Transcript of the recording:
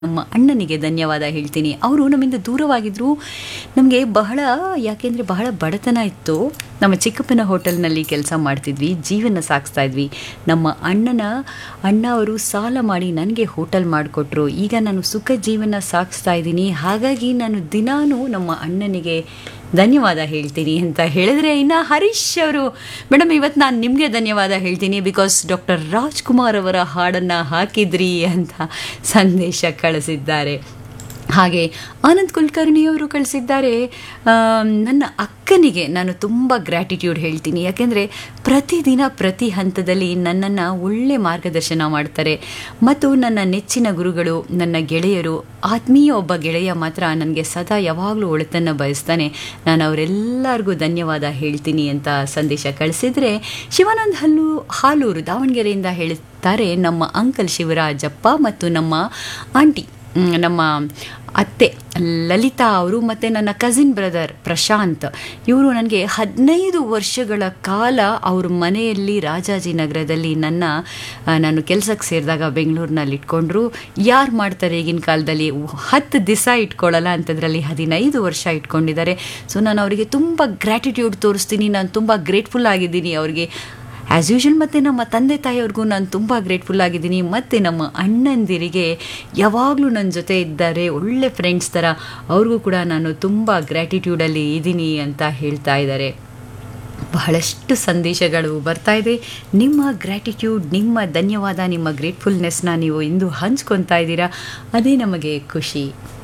ನಮ್ಮ ಅಣ್ಣನಿಗೆ ಧನ್ಯವಾದ ಹೇಳ್ತೀನಿ ಅವರು ನಮ್ಮಿಂದ ದೂರವಾಗಿದ್ದರು ನಮಗೆ ಬಹಳ ಯಾಕೆಂದರೆ ಬಹಳ ಬಡತನ ಇತ್ತು ನಮ್ಮ ಚಿಕ್ಕಪ್ಪನ ಹೋಟೆಲ್ನಲ್ಲಿ ಕೆಲಸ ಮಾಡ್ತಿದ್ವಿ ಜೀವನ ಸಾಗಿಸ್ತಾ ಇದ್ವಿ ನಮ್ಮ ಅಣ್ಣನ ಅಣ್ಣ ಅವರು ಸಾಲ ಮಾಡಿ ನನಗೆ ಹೋಟೆಲ್ ಮಾಡಿಕೊಟ್ರು ಈಗ ನಾನು ಸುಖ ಜೀವನ ಸಾಗಿಸ್ತಾ ಇದ್ದೀನಿ ಹಾಗಾಗಿ ನಾನು ದಿನಾನೂ ನಮ್ಮ ಅಣ್ಣನಿಗೆ ಧನ್ಯವಾದ ಹೇಳ್ತೀನಿ ಅಂತ ಹೇಳಿದ್ರೆ ಇನ್ನು ಹರೀಶ್ ಅವರು ಮೇಡಮ್ ಇವತ್ತು ನಾನು ನಿಮಗೆ ಧನ್ಯವಾದ ಹೇಳ್ತೀನಿ ಬಿಕಾಸ್ ಡಾಕ್ಟರ್ ರಾಜ್ಕುಮಾರ್ ಅವರ ಹಾಡನ್ನು ಹಾಕಿದ್ರಿ ಅಂತ ಸಂದೇಶ ಕಳಿಸಿದ್ದಾರೆ ಹಾಗೆ ಆನಂದ್ ಕುಲಕರ್ಣಿಯವರು ಕಳಿಸಿದ್ದಾರೆ ನನ್ನ ಅಕ್ಕನಿಗೆ ನಾನು ತುಂಬ ಗ್ರ್ಯಾಟಿಟ್ಯೂಡ್ ಹೇಳ್ತೀನಿ ಯಾಕೆಂದರೆ ಪ್ರತಿದಿನ ಪ್ರತಿ ಹಂತದಲ್ಲಿ ನನ್ನನ್ನು ಒಳ್ಳೆ ಮಾರ್ಗದರ್ಶನ ಮಾಡ್ತಾರೆ ಮತ್ತು ನನ್ನ ನೆಚ್ಚಿನ ಗುರುಗಳು ನನ್ನ ಗೆಳೆಯರು ಆತ್ಮೀಯ ಒಬ್ಬ ಗೆಳೆಯ ಮಾತ್ರ ನನಗೆ ಸದಾ ಯಾವಾಗಲೂ ಒಳಿತನ್ನು ಬಯಸ್ತಾನೆ ನಾನು ಅವರೆಲ್ಲರಿಗೂ ಧನ್ಯವಾದ ಹೇಳ್ತೀನಿ ಅಂತ ಸಂದೇಶ ಕಳಿಸಿದರೆ ಶಿವಾನಂದ್ ಹಲ್ಲು ಹಾಲೂರು ದಾವಣಗೆರೆಯಿಂದ ಹೇಳುತ್ತಾರೆ ನಮ್ಮ ಅಂಕಲ್ ಶಿವರಾಜಪ್ಪ ಮತ್ತು ನಮ್ಮ ಆಂಟಿ ನಮ್ಮ ಅತ್ತೆ ಲಲಿತಾ ಅವರು ಮತ್ತು ನನ್ನ ಕಸಿನ್ ಬ್ರದರ್ ಪ್ರಶಾಂತ್ ಇವರು ನನಗೆ ಹದಿನೈದು ವರ್ಷಗಳ ಕಾಲ ಅವ್ರ ಮನೆಯಲ್ಲಿ ರಾಜಾಜಿನಗರದಲ್ಲಿ ನನ್ನ ನಾನು ಕೆಲಸಕ್ಕೆ ಸೇರಿದಾಗ ಬೆಂಗಳೂರಿನಲ್ಲಿ ಇಟ್ಕೊಂಡ್ರು ಯಾರು ಮಾಡ್ತಾರೆ ಈಗಿನ ಕಾಲದಲ್ಲಿ ಹತ್ತು ದಿವಸ ಇಟ್ಕೊಳ್ಳಲ್ಲ ಅಂಥದ್ರಲ್ಲಿ ಹದಿನೈದು ವರ್ಷ ಇಟ್ಕೊಂಡಿದ್ದಾರೆ ಸೊ ನಾನು ಅವರಿಗೆ ತುಂಬ ಗ್ರ್ಯಾಟಿಟ್ಯೂಡ್ ತೋರಿಸ್ತೀನಿ ನಾನು ತುಂಬ ಗ್ರೇಟ್ಫುಲ್ ಆಗಿದ್ದೀನಿ ಅವ್ರಿಗೆ ಆ್ಯಸ್ ಯೂಶುವಲ್ ಮತ್ತು ನಮ್ಮ ತಂದೆ ತಾಯಿಯವ್ರಿಗೂ ನಾನು ತುಂಬ ಗ್ರೇಟ್ಫುಲ್ ಆಗಿದ್ದೀನಿ ಮತ್ತು ನಮ್ಮ ಅಣ್ಣಂದಿರಿಗೆ ಯಾವಾಗಲೂ ನನ್ನ ಜೊತೆ ಇದ್ದಾರೆ ಒಳ್ಳೆ ಫ್ರೆಂಡ್ಸ್ ಥರ ಅವ್ರಿಗೂ ಕೂಡ ನಾನು ತುಂಬ ಗ್ರ್ಯಾಟಿಟ್ಯೂಡಲ್ಲಿ ಇದ್ದೀನಿ ಅಂತ ಹೇಳ್ತಾ ಇದ್ದಾರೆ ಬಹಳಷ್ಟು ಸಂದೇಶಗಳು ಬರ್ತಾ ಇದೆ ನಿಮ್ಮ ಗ್ರ್ಯಾಟಿಟ್ಯೂಡ್ ನಿಮ್ಮ ಧನ್ಯವಾದ ನಿಮ್ಮ ಗ್ರೇಟ್ಫುಲ್ನೆಸ್ನ ನೀವು ಇಂದು ಹಂಚ್ಕೊತಾ ಇದ್ದೀರಾ ಅದೇ ನಮಗೆ ಖುಷಿ